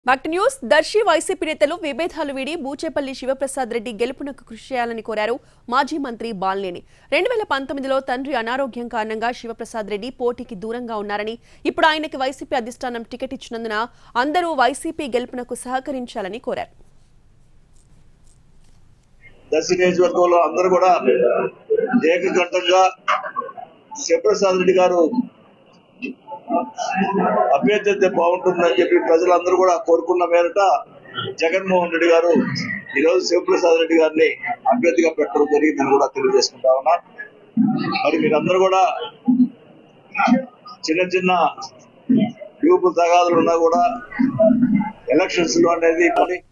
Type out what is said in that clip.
back to news Darsi YCP నేతలు విభేదాలు వీడి బూచేపల్లి శివప్రసాద్ రెడ్డి గెలుపునకు కృషి చేయాలని కోరారు మాజీ మంత్రి బాలినేని రెండు వేల పంతొమ్మిదిలో తండ్రి అనారోగ్యం కారణంగా శివప్రసాద్ రెడ్డి పోటీకి దూరంగా ఉన్నారని ఇప్పుడు ఆయనకి వైసీపీ అధిష్టానం టికెట్ ఇచ్చినందున అందరూ వైసీపీ గెలుపునకు సహకరించాలని కోరారు దర్శి నియోజకవర్గంలో అందరూ కూడా ఏకకంఠంగా శివప్రసాద్ రెడ్డి గారు అభ్యర్థి అయితే బాగుంటుందని చెప్పి ప్రజలందరూ కూడా కోరుకున్న మేరట జగన్మోహన్ రెడ్డి గారు ఈరోజు శివప్రసాద్ రెడ్డి గారిని అభ్యర్థిగా పెట్టడం జరిగిందని కూడా తెలియజేసుకుంటా ఉన్నా మరి మీరందరూ కూడా చిన్న చిన్న గ్రూపు తగాదులు ఉన్నా కూడా ఎలక్షన్స్ లో అనేది మరి